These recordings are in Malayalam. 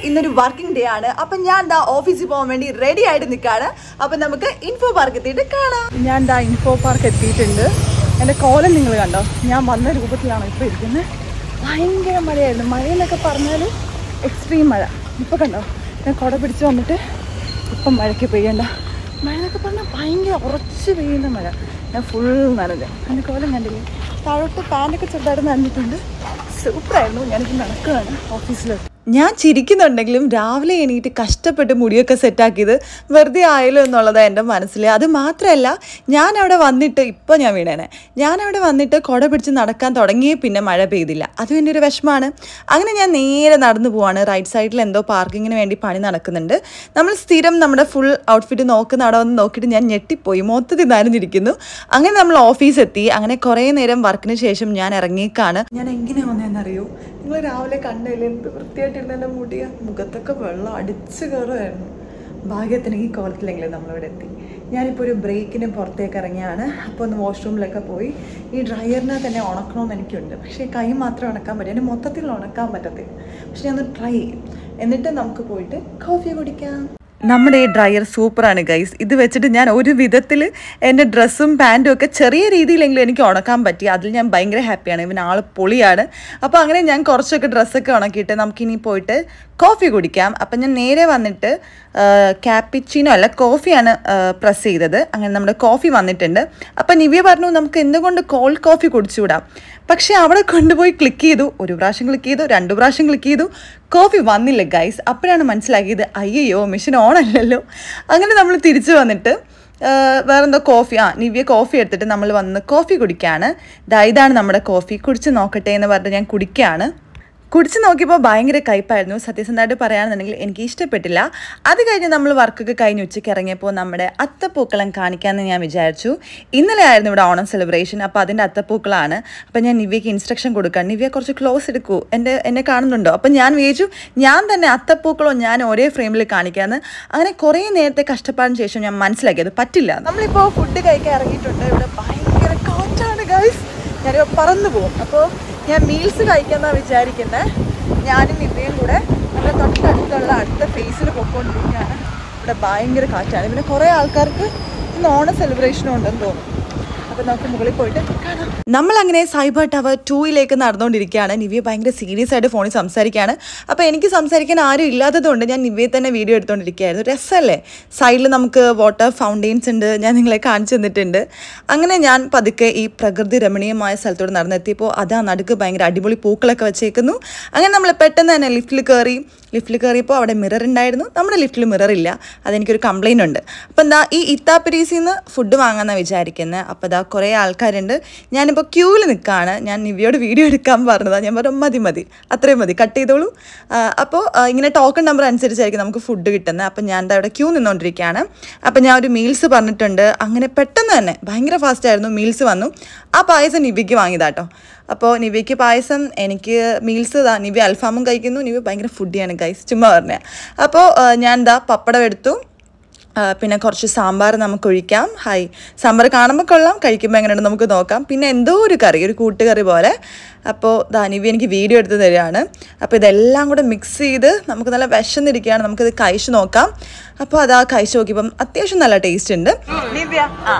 ഇന്നൊരു വർക്കിംഗ് ഡേ ആണ് അപ്പൊ ഞാൻ ദാ ഓഫീസിൽ പോകാൻ വേണ്ടി റെഡി ആയിട്ട് നിൽക്കാണ് അപ്പൊ നമുക്ക് ഇൻഫോ പാർക്ക് എത്തിയിട്ട് കാണാം ഞാൻ ദാ ഇൻഫോ പാർക്ക് എത്തിയിട്ടുണ്ട് എൻ്റെ കോലം നിങ്ങൾ കണ്ടോ ഞാൻ വന്ന രൂപത്തിലാണ് ഇപ്പോൾ ഇരിക്കുന്നത് ഭയങ്കര മഴയായിരുന്നു മഴയെന്നൊക്കെ പറഞ്ഞാൽ എക്സ്ട്രീം മഴ ഇപ്പോൾ കണ്ടോ ഞാൻ കുട പിടിച്ച് വന്നിട്ട് ഇപ്പം മഴയ്ക്ക് പെയ്യണ്ട മഴ എന്നൊക്കെ പറഞ്ഞാൽ ഭയങ്കര ഉറച്ച് പെയ്യുന്ന മഴ ഞാൻ ഫുൾ നനഞ്ഞു എൻ്റെ കോലം കണ്ടില്ലേ താഴോട്ട് പാൻറ്റൊക്കെ ചെറുതായിട്ട് നനഞ്ഞിട്ടുണ്ട് സൂപ്പറായിരുന്നു ഞാനിപ്പോൾ നടക്കുകയാണ് ഓഫീസിലോട്ട് ഞാൻ ചിരിക്കുന്നുണ്ടെങ്കിലും രാവിലെ എണീറ്റ് കഷ്ടപ്പെട്ട് മുടിയൊക്കെ സെറ്റാക്കിയത് വെറുതെ ആയല്ലോ എന്നുള്ളതാണ് എൻ്റെ മനസ്സിൽ അത് മാത്രമല്ല ഞാൻ അവിടെ വന്നിട്ട് ഇപ്പോൾ ഞാൻ വീണേനെ ഞാൻ അവിടെ വന്നിട്ട് കുട പിടിച്ച് നടക്കാൻ തുടങ്ങിയേ പിന്നെ മഴ പെയ്തില്ല അതും എൻ്റെ ഒരു വിഷമമാണ് അങ്ങനെ ഞാൻ നേരെ നടന്നു പോവാണ് റൈറ്റ് സൈഡിൽ എന്തോ പാർക്കിങ്ങിന് വേണ്ടി പണി നടക്കുന്നുണ്ട് നമ്മൾ സ്ഥിരം നമ്മുടെ ഫുൾ ഔട്ട്ഫിറ്റ് നോക്കുന്ന അവിടെ വന്ന് നോക്കിയിട്ട് ഞാൻ ഞെട്ടിപ്പോയി മൊത്തത്തിൽ നനഞ്ഞിരിക്കുന്നു അങ്ങനെ നമ്മൾ ഓഫീസ് എത്തി അങ്ങനെ കുറേ നേരം വർക്കിന് ശേഷം ഞാൻ ഇറങ്ങിയേക്കാണ് ഞാൻ എങ്ങനെ വന്നതെന്നറിയോ നിങ്ങൾ രാവിലെ കണ്ടില്ല എന്ത് വൃത്തിയായിട്ടിരുന്ന എൻ്റെ മുടിയ മുഖത്തൊക്കെ വെള്ളം അടിച്ചു കയറുമായിരുന്നു ഭാഗ്യത്തിന് ഈ കോലത്തിലെങ്കിലും നമ്മളിവിടെ എത്തി ഞാനിപ്പോൾ ഒരു ബ്രേക്കിന് പുറത്തേക്ക് ഇറങ്ങിയാണ് അപ്പോൾ ഒന്ന് വാഷ്റൂമിലൊക്കെ പോയി ഈ ഡ്രയറിനെ തന്നെ ഉണക്കണമെന്ന് എനിക്കുണ്ട് പക്ഷേ കൈ മാത്രമേ ഉണക്കാൻ പറ്റും എൻ്റെ മൊത്തത്തിൽ ഉണക്കാൻ പറ്റത്തില്ല പക്ഷെ ഞാനൊന്ന് ട്രൈ ചെയ്യും എന്നിട്ട് നമുക്ക് പോയിട്ട് കോഫി കുടിക്കാം നമ്മുടെ ഈ ഡ്രയർ സൂപ്പറാണ് ഗൈസ് ഇത് വെച്ചിട്ട് ഞാൻ ഒരു വിധത്തിൽ എൻ്റെ ഡ്രസ്സും പാൻറ്റും ഒക്കെ ചെറിയ രീതിയിലെങ്കിലും എനിക്ക് ഉണക്കാൻ പറ്റി അതിൽ ഞാൻ ഭയങ്കര ഹാപ്പിയാണ് ഇവൻ ആൾ പൊളിയാണ് അപ്പോൾ അങ്ങനെ ഞാൻ കുറച്ചൊക്കെ ഡ്രസ്സൊക്കെ ഉണക്കിയിട്ട് നമുക്കിനി പോയിട്ട് കോഫി കുടിക്കാം അപ്പം ഞാൻ നേരെ വന്നിട്ട് ക്യാപ്പിച്ചിനോ അല്ല കോഫിയാണ് പ്രസ് ചെയ്തത് അങ്ങനെ നമ്മുടെ കോഫി വന്നിട്ടുണ്ട് അപ്പം നിവ്യ പറഞ്ഞു നമുക്ക് എന്തുകൊണ്ട് കോൾഡ് കോഫി കുടിച്ചുകൂടാം പക്ഷേ അവിടെ കൊണ്ടുപോയി ക്ലിക്ക് ചെയ്തു ഒരു പ്രാവശ്യം ക്ലിക്ക് ചെയ്തു രണ്ട് പ്രാവശ്യം ക്ലിക്ക് ചെയ്തു കോഫി വന്നില്ല ഗൈസ് അപ്പോഴാണ് മനസ്സിലാക്കിയത് അയ്യോ മെഷീൻ ഓൺ അല്ലല്ലോ അങ്ങനെ നമ്മൾ തിരിച്ചു വന്നിട്ട് വേറെന്തോ കോഫി ആ നിവ്യ കോഫി എടുത്തിട്ട് നമ്മൾ വന്ന് കോഫി കുടിക്കുകയാണ് ദാ ഇതാണ് നമ്മുടെ കോഫി കുടിച്ച് നോക്കട്ടെ എന്ന് പറഞ്ഞിട്ട് ഞാൻ കുടിക്കുകയാണ് കുടിച്ച് നോക്കിയപ്പോൾ ഭയങ്കര കയ്പായിരുന്നു സത്യസന്ധമായിട്ട് പറയുകയാണെന്നുണ്ടെങ്കിൽ എനിക്ക് ഇഷ്ടപ്പെട്ടില്ല അത് കഴിഞ്ഞ് നമ്മൾ വർക്കൊക്കെ കഴിഞ്ഞ് ഉച്ചയ്ക്ക് ഇറങ്ങിയപ്പോൾ നമ്മുടെ അത്തപ്പൂക്കളം കാണിക്കാമെന്ന് ഞാൻ വിചാരിച്ചു ഇന്നലെ ആയിരുന്നു ഇവിടെ ഓണം സെലിബ്രേഷൻ അപ്പോൾ അതിൻ്റെ അത്തപ്പൂക്കളാണ് അപ്പോൾ ഞാൻ നിവ്യയ്ക്ക് ഇൻസ്ട്രക്ഷൻ കൊടുക്കാം നിവ്യ കുറച്ച് ക്ലോസ് എടുക്കൂ എൻ്റെ എന്നെ കാണുന്നുണ്ടോ അപ്പോൾ ഞാൻ വിചാരിച്ചു ഞാൻ തന്നെ അത്തപ്പൂക്കളോ ഞാൻ ഒരേ ഫ്രെയിമിൽ കാണിക്കാമെന്ന് അങ്ങനെ കുറേ നേരത്തെ കഷ്ടപ്പാടിന് ശേഷം ഞാൻ മനസ്സിലാക്കിയത് പറ്റില്ല നമ്മളിപ്പോൾ ഫുഡ് കഴിക്കാൻ ഇറങ്ങിയിട്ടുണ്ട് ഇവിടെ ഭയങ്കര കാറ്റാണ് ഗൈസ് ഞാനിപ്പോൾ പറന്നു പോകും അപ്പോൾ ഞാൻ മീൽസ് കഴിക്കാമെന്നാണ് വിചാരിക്കുന്നത് ഞാനും നിവയും കൂടെ നമ്മുടെ തൊട്ടടുത്തുള്ള അടുത്ത ഫേസിൽ പൊയ്ക്കൊണ്ടിരിക്കുകയാണ് ഇവിടെ ഭയങ്കര കാറ്റാണ് പിന്നെ കുറേ ആൾക്കാർക്ക് ഇന്ന് ഓണ സെലിബ്രേഷനും ഉണ്ടെന്ന് തോന്നുന്നു അപ്പോൾ നമുക്ക് മുകളിൽ പോയിട്ട് കാണാം നമ്മൾ അങ്ങനെ സൈബർ ടവർ ടൂയിലേക്ക് നടന്നുകൊണ്ടിരിക്കുകയാണ് നിവ്യ ഭയങ്കര സീരിയസ് ആയിട്ട് ഫോണിൽ സംസാരിക്കുകയാണ് അപ്പോൾ എനിക്ക് സംസാരിക്കാൻ ആരും ഇല്ലാത്തതുകൊണ്ട് ഞാൻ നിവ്യയെ തന്നെ വീഡിയോ എടുത്തുകൊണ്ടിരിക്കുകയായിരുന്നു രസമല്ലേ സൈഡിൽ നമുക്ക് വാട്ടർ ഫൗണ്ടെയിൻസ് ഉണ്ട് ഞാൻ നിങ്ങളെ കാണിച്ചു തന്നിട്ടുണ്ട് അങ്ങനെ ഞാൻ പതുക്കെ ഈ പ്രകൃതി രമണീയമായ സ്ഥലത്തോട് നടന്നെത്തിയപ്പോൾ അതാ നടുക്ക് ഭയങ്കര അടിപൊളി പൂക്കളൊക്കെ വെച്ചേക്കുന്നു അങ്ങനെ നമ്മൾ പെട്ടെന്ന് തന്നെ ലിഫ്റ്റിൽ കയറി ലിഫ്റ്റിൽ കയറിയപ്പോൾ അവിടെ മിറർ ഉണ്ടായിരുന്നു നമ്മുടെ ലിഫ്റ്റിൽ മിറർ ഇല്ല അതെനിക്കൊരു കംപ്ലയിൻ്റ് ഉണ്ട് അപ്പോൾ എന്താ ഈ ഇത്താപ്പരീസിൽ നിന്ന് ഫുഡ് വാങ്ങാമെന്നാണ് വിചാരിക്കുന്നത് അപ്പോൾ ഇതാ കുറേ ആൾക്കാരുണ്ട് ഞാനിപ്പോൾ ക്യൂവിൽ നിൽക്കുകയാണ് ഞാൻ നിവ്യയോട് വീഡിയോ എടുക്കാൻ പറഞ്ഞതാണ് ഞാൻ പറഞ്ഞു മതി മതി അത്രയും മതി കട്ട് ചെയ്തോളൂ അപ്പോൾ ഇങ്ങനെ ടോക്കൺ നമ്പർ അനുസരിച്ചായിരിക്കും നമുക്ക് ഫുഡ് കിട്ടുന്നത് അപ്പോൾ ഞാൻ എന്താ ഇവിടെ ക്യൂ നിന്നുകൊണ്ടിരിക്കുകയാണ് അപ്പോൾ ഞാൻ ഒരു മീൽസ് പറഞ്ഞിട്ടുണ്ട് അങ്ങനെ പെട്ടെന്ന് തന്നെ ഭയങ്കര ഫാസ്റ്റ് ആയിരുന്നു മീൽസ് വന്നു ആ പായസം നിവ്യയ്ക്ക് വാങ്ങിയതാട്ടോ അപ്പോൾ നിവ്യയ്ക്ക് പായസം എനിക്ക് മീൽസ് ഇതാ നിവ്യ അൽഫാമും കഴിക്കുന്നു നിവ്യ ഭയങ്കര ഫുഡിയാണ് ഗൈസ് ചുമ്മാ പറഞ്ഞ അപ്പോൾ ഞാൻ എന്താ പപ്പടം എടുത്തു പിന്നെ കുറച്ച് സാമ്പാർ നമുക്ക് ഒഴിക്കാം ഹായ് സാമ്പാർ കാണുമ്പോൾ കൊള്ളാം കഴിക്കുമ്പോൾ എങ്ങനെയുണ്ട് നമുക്ക് നോക്കാം പിന്നെ എന്തോ ഒരു കറി ഒരു കൂട്ടുകറി പോലെ അപ്പോൾ ധാനിവി എനിക്ക് വീഡിയോ എടുത്ത് തരികയാണ് അപ്പോൾ ഇതെല്ലാം കൂടെ മിക്സ് ചെയ്ത് നമുക്ക് നല്ല വിശന്നിരിക്കുകയാണ് നമുക്കിത് കഴിച്ച് നോക്കാം അപ്പോൾ അതാ കഴിച്ച് നോക്കിയപ്പം അത്യാവശ്യം നല്ല ടേസ്റ്റ് ഉണ്ട് ദിവ്യ ആ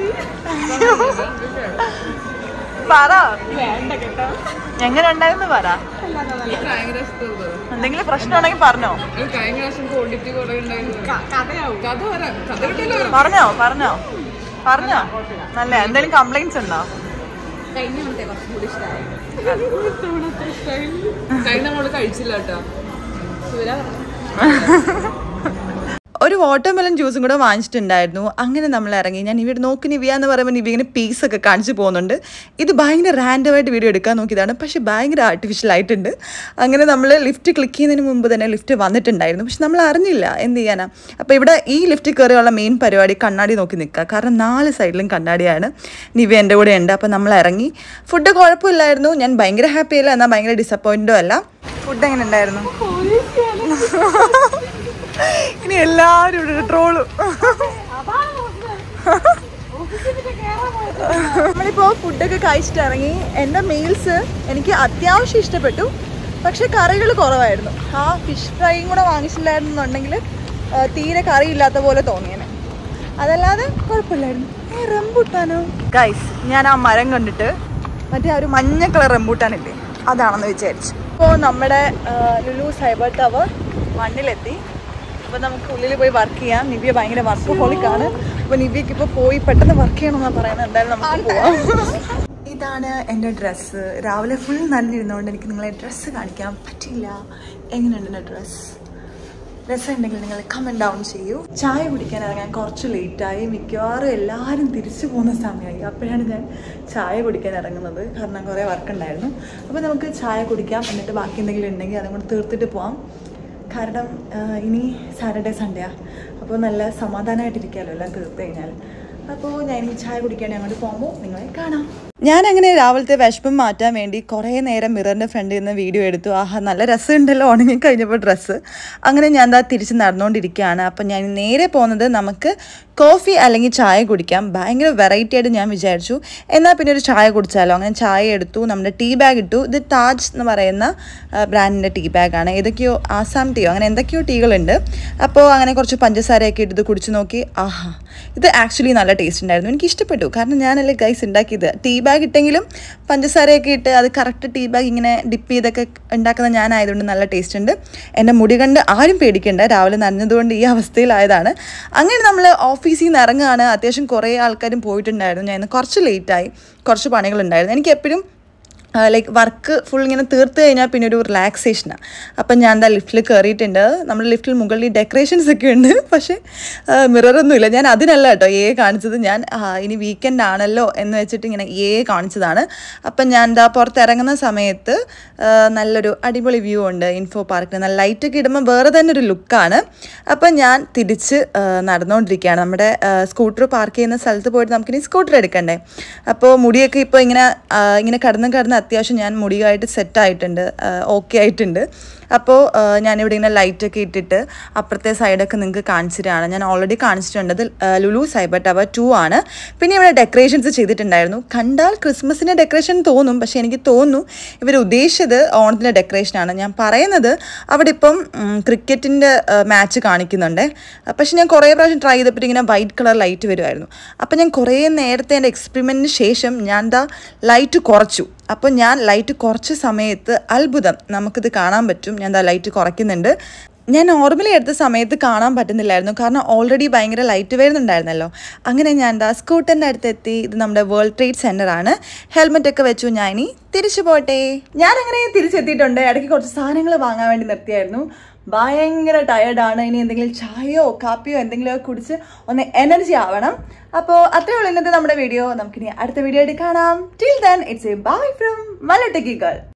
പറ എങ്ങനെ ഉണ്ടായിരുന്നു പറ എന്തെങ്കിലും പ്രശ്നമുണ്ടെങ്കിൽ പറഞ്ഞോ കഴിഞ്ഞ പ്രാവശ്യം ക്വാണ്ടിറ്റി കുറെ കഥ വരാം കഥ കിട്ടിയല്ലോ പറഞ്ഞോ പറഞ്ഞോ പറഞ്ഞോ നല്ല എന്തെങ്കിലും കംപ്ലൈന്റ്സ് ഉണ്ടോ കഴിഞ്ഞ നമ്മള് കഴിച്ചില്ല കേട്ടോ ശിവരാ ഒരു വാട്ടർമെലൺ ജ്യൂസും കൂടെ വാങ്ങിച്ചിട്ടുണ്ടായിരുന്നു അങ്ങനെ നമ്മൾ ഇറങ്ങി ഞാൻ ഇവിടെ നോക്കി നിവിയ എന്ന് പറയുമ്പോൾ നിവ്യ ഇങ്ങനെ പീസൊക്കെ കാണിച്ചു പോകുന്നുണ്ട് ഇത് ഭയങ്കര റാൻഡമായിട്ട് വീഡിയോ എടുക്കാൻ നോക്കിയതാണ് പക്ഷേ ഭയങ്കര ആർട്ടിഫിഷ്യൽ ആയിട്ടുണ്ട് അങ്ങനെ നമ്മൾ ലിഫ്റ്റ് ക്ലിക്ക് ചെയ്യുന്നതിന് മുമ്പ് തന്നെ ലിഫ്റ്റ് വന്നിട്ടുണ്ടായിരുന്നു പക്ഷെ നമ്മൾ അറിഞ്ഞില്ല എന്ത് ചെയ്യാനാ അപ്പോൾ ഇവിടെ ഈ ലിഫ്റ്റ് കയറിയുള്ള മെയിൻ പരിപാടി കണ്ണാടി നോക്കി നിൽക്കുക കാരണം നാല് സൈഡിലും കണ്ണാടിയാണ് നിവ്യ എൻ്റെ കൂടെ ഉണ്ട് അപ്പോൾ നമ്മൾ ഇറങ്ങി ഫുഡ് കുഴപ്പമില്ലായിരുന്നു ഞാൻ ഭയങ്കര ഹാപ്പി അല്ല എന്നാൽ ഭയങ്കര ഡിസപ്പോയിൻറ്റും അല്ല ഫുഡ് എങ്ങനെ ഉണ്ടായിരുന്നു ഇനി എല്ലാവരും ഇവിടെ ട്രോളും നമ്മളിപ്പോ ഫുഡൊക്കെ കഴിച്ചിട്ട് ഇറങ്ങി എൻ്റെ മീൽസ് എനിക്ക് അത്യാവശ്യം ഇഷ്ടപ്പെട്ടു പക്ഷെ കറികൾ കുറവായിരുന്നു ആ ഫിഷ് ഫ്രൈയും കൂടെ വാങ്ങിച്ചില്ലായിരുന്നുണ്ടെങ്കിൽ ആ, തീരെ കറി ഇല്ലാത്ത പോലെ തോന്നിയേനെ അതല്ലാതെ കുഴപ്പമില്ലായിരുന്നു ഏ റംബൂട്ടാനോ ഗൈസ് ഞാൻ ആ മരം കണ്ടിട്ട് മറ്റേ ആ ഒരു മഞ്ഞ കളർ റംബൂട്ടാനില്ലേ അതാണെന്ന് വിചാരിച്ചു ഇപ്പോൾ നമ്മുടെ ആ, ലുലു സൈബർ ടവർ മണ്ണിലെത്തി അപ്പോൾ നമുക്ക് ഉള്ളിൽ പോയി വർക്ക് ചെയ്യാം നിവ്യ ഭയങ്കര വർക്ക് ഹോളിക്കാണ് അപ്പോൾ നിവ്യക്ക് ഇപ്പോൾ പോയി പെട്ടെന്ന് വർക്ക് ചെയ്യണമെന്നാണ് പറയുന്നത് എന്തായാലും നമുക്ക് പോവാം ഇതാണ് എൻ്റെ ഡ്രസ്സ് രാവിലെ ഫുൾ നനഞ്ഞിരുന്നതുകൊണ്ട് എനിക്ക് നിങ്ങളെ ഡ്രസ്സ് കാണിക്കാൻ പറ്റില്ല എങ്ങനെയുണ്ട് എൻ്റെ ഡ്രസ്സ് രസമുണ്ടെങ്കിൽ നിങ്ങൾ കമൻറ്റ് ഡൗൺ ചെയ്യൂ ചായ കുടിക്കാൻ ഇറങ്ങാൻ കുറച്ച് ലേറ്റായി മിക്കവാറും എല്ലാവരും തിരിച്ചു പോകുന്ന സമയമായി അപ്പോഴാണ് ഞാൻ ചായ കുടിക്കാൻ ഇറങ്ങുന്നത് കാരണം കുറേ വർക്ക് ഉണ്ടായിരുന്നു അപ്പോൾ നമുക്ക് ചായ കുടിക്കാം എന്നിട്ട് ബാക്കി എന്തെങ്കിലും ഉണ്ടെങ്കിൽ അതും കൂടെ തീർത്തിട്ട് പോവാം കാരണം ആ, ഇനി സാറ്റർഡേ സൺഡേയാ അപ്പോൾ നല്ല സമാധാനമായിട്ടിരിക്കാമല്ലോ എല്ലാം തീർത്ത് കഴിഞ്ഞാൽ അപ്പോൾ ഞാൻ ഇനി ചായ കുടിക്കാൻ അങ്ങോട്ട് പോകുമ്പോൾ നിങ്ങളെ കാണാം ഞാൻ അങ്ങനെ രാവിലത്തെ വിശപ്പും മാറ്റാൻ വേണ്ടി കുറേ നേരം മിററിൻ്റെ ഫ്രണ്ടിൽ നിന്ന് വീഡിയോ എടുത്തു ആഹാ നല്ല രസമുണ്ടല്ലോ ഉണങ്ങി കഴിഞ്ഞപ്പോൾ ഡ്രസ്സ് അങ്ങനെ ഞാൻ എന്താ തിരിച്ച് നടന്നുകൊണ്ടിരിക്കുകയാണ് അപ്പം ഞാൻ നേരെ പോകുന്നത് നമുക്ക് കോഫി അല്ലെങ്കിൽ ചായ കുടിക്കാം ഭയങ്കര വെറൈറ്റി ആയിട്ട് ഞാൻ വിചാരിച്ചു എന്നാൽ പിന്നെ ഒരു ചായ കുടിച്ചാലോ അങ്ങനെ ചായ എടുത്തു നമ്മുടെ ടീ ബാഗ് ഇട്ടു ഇത് താജ് എന്ന് പറയുന്ന ബ്രാൻഡിൻ്റെ ടീ ബാഗാണ് ഏതൊക്കെയോ ആസാം ടീയോ അങ്ങനെ എന്തൊക്കെയോ ടീകളുണ്ട് അപ്പോൾ അങ്ങനെ കുറച്ച് പഞ്ചസാരയൊക്കെ ഇട്ട് ഇത് കുടിച്ചു നോക്കി ആഹാ ഇത് ആക്ച്വലി നല്ല ടേസ്റ്റ് ഉണ്ടായിരുന്നു എനിക്ക് ഇഷ്ടപ്പെട്ടു കാരണം ഞാനല്ലേ ഗൈസ് ഉണ്ടാക്കിയത് ടീ ബാഗ് ഇട്ടെങ്കിലും പഞ്ചസാരയൊക്കെ ഇട്ട് അത് കറക്റ്റ് ടീ ബാഗ് ഇങ്ങനെ ഡിപ്പ് ചെയ്തൊക്കെ ഉണ്ടാക്കുന്ന ഞാനായതുകൊണ്ട് നല്ല ടേസ്റ്റ് ഉണ്ട് എൻ്റെ മുടി കണ്ട് ആരും പേടിക്കണ്ട രാവിലെ നനഞ്ഞതുകൊണ്ട് ഈ അവസ്ഥയിലായതാണ് അങ്ങനെ നമ്മൾ ഓഫീസിൽ നിന്ന് ഇറങ്ങുകയാണ് അത്യാവശ്യം കുറേ ആൾക്കാരും പോയിട്ടുണ്ടായിരുന്നു ഞാൻ ഇന്ന് കുറച്ച് ലേറ്റായി കുറച്ച് പണികളുണ്ടായിരുന്നു എനിക്ക് എപ്പോഴും ലൈക്ക് വർക്ക് ഫുൾ ഇങ്ങനെ തീർത്ത് കഴിഞ്ഞാൽ പിന്നെ ഒരു റിലാക്സേഷനാണ് അപ്പം ഞാൻ എന്താ ലിഫ്റ്റിൽ കയറിയിട്ടുണ്ട് നമ്മുടെ ലിഫ്റ്റിൽ മുകളിൽ ഡെക്കറേഷൻസ് ഒക്കെ ഉണ്ട് പക്ഷേ മിററൊന്നും ഇല്ല ഞാൻ അതിനല്ല കേട്ടോ ഏ കാണിച്ചത് ഞാൻ ആ, ഇനി വീക്കെൻഡ് ആണല്ലോ എന്ന് വെച്ചിട്ട് ഇങ്ങനെ ഏ കാണിച്ചതാണ് അപ്പം ഞാൻ എന്താ പുറത്തിറങ്ങുന്ന സമയത്ത് ആ, നല്ലൊരു അടിപൊളി വ്യൂ ഉണ്ട് ഇൻഫോ പാർക്കിൽ നല്ല ലൈറ്റൊക്കെ ഇടുമ്പോൾ വേറെ തന്നെ ഒരു ലുക്കാണ് അപ്പം ഞാൻ തിരിച്ച് ആ, നടന്നുകൊണ്ടിരിക്കുകയാണ് നമ്മുടെ സ്കൂട്ടർ പാർക്ക് ചെയ്യുന്ന സ്ഥലത്ത് പോയിട്ട് നമുക്കിനി സ്കൂട്ടർ എടുക്കണ്ടേ അപ്പോൾ മുടിയൊക്കെ ഇപ്പോൾ ഇങ്ങനെ ആ, ഇങ്ങനെ കടന്ന് കടന്ന് അത്യാവശ്യം ഞാൻ മുടിയായിട്ട് സെറ്റായിട്ടുണ്ട് ഓക്കെ ആയിട്ടുണ്ട് അപ്പോൾ ആ, ഞാനിവിടെ ഇങ്ങനെ ലൈറ്റൊക്കെ ഇട്ടിട്ട് അപ്പുറത്തെ സൈഡൊക്കെ നിങ്ങൾക്ക് കാണിച്ചിട്ടാണ് ഞാൻ ഓൾറെഡി കാണിച്ചിട്ടുണ്ട് അത് ആ, ലുലു സൈബർ ടവർ ടു ആണ് പിന്നെ ഇവിടെ ഡെക്കറേഷൻസ് ചെയ്തിട്ടുണ്ടായിരുന്നു കണ്ടാൽ ക്രിസ്മസിൻ്റെ ഡെക്കറേഷൻ തോന്നും പക്ഷേ എനിക്ക് തോന്നുന്നു ഇവർ ഉദ്ദേശിച്ചത് ഓണത്തിൻ്റെ ഡെക്കറേഷനാണ് ഞാൻ പറയുന്നത് അവിടെ ഇപ്പം ക്രിക്കറ്റിൻ്റെ മാച്ച് കാണിക്കുന്നുണ്ട് പക്ഷേ ഞാൻ കുറേ പ്രാവശ്യം ട്രൈ ചെയ്തപ്പോൾ ഇങ്ങനെ വൈറ്റ് കളർ ലൈറ്റ് വരുമായിരുന്നു അപ്പോൾ ഞാൻ കുറേ നേരത്തെ എൻ്റെ എക്സ്പെരിമെൻറ്റിന് ശേഷം ഞാൻ എന്താ ലൈറ്റ് കുറച്ചു അപ്പോൾ ഞാൻ ലൈറ്റ് കുറച്ച സമയത്ത് അത്ഭുതം നമുക്കിത് കാണാൻ പറ്റും ഞാൻ എന്താ ലൈറ്റ് കുറയ്ക്കുന്നുണ്ട് ഞാൻ നോർമലി എടുത്ത സമയത്ത് കാണാൻ പറ്റുന്നില്ലായിരുന്നു കാരണം ഓൾറെഡി ഭയങ്കര ലൈറ്റ് വരുന്നുണ്ടായിരുന്നല്ലോ അങ്ങനെ ഞാൻ എന്താ സ്കൂട്ടറിൻ്റെ അടുത്ത് എത്തി ഇത് നമ്മുടെ വേൾഡ് ട്രേഡ് സെൻ്റർ ആണ് ഹെൽമെറ്റ് ഒക്കെ വെച്ചു ഞാൻ ഇനി തിരിച്ചു പോട്ടെ ഞാൻ അങ്ങനെ തിരിച്ചെത്തിയിട്ടുണ്ട് ഇടയ്ക്ക് കുറച്ച് സാധനങ്ങൾ വാങ്ങാൻ വേണ്ടി നിർത്തിയായിരുന്നു ഭയങ്കര ടയർഡാണ് ഇനി എന്തെങ്കിലും ചായയോ കാപ്പിയോ എന്തെങ്കിലും ഒക്കെ കുടിച്ച് ഒന്ന് എനർജി ആവണം അപ്പോൾ അത്രയേ ഉള്ളൂ ഇന്നത്തെ നമ്മുടെ വീഡിയോ നമുക്കിനി അടുത്ത വീഡിയോ ആയിട്ട് കാണാം till then it's a bye from മലട്ടക്കി ഗേൾ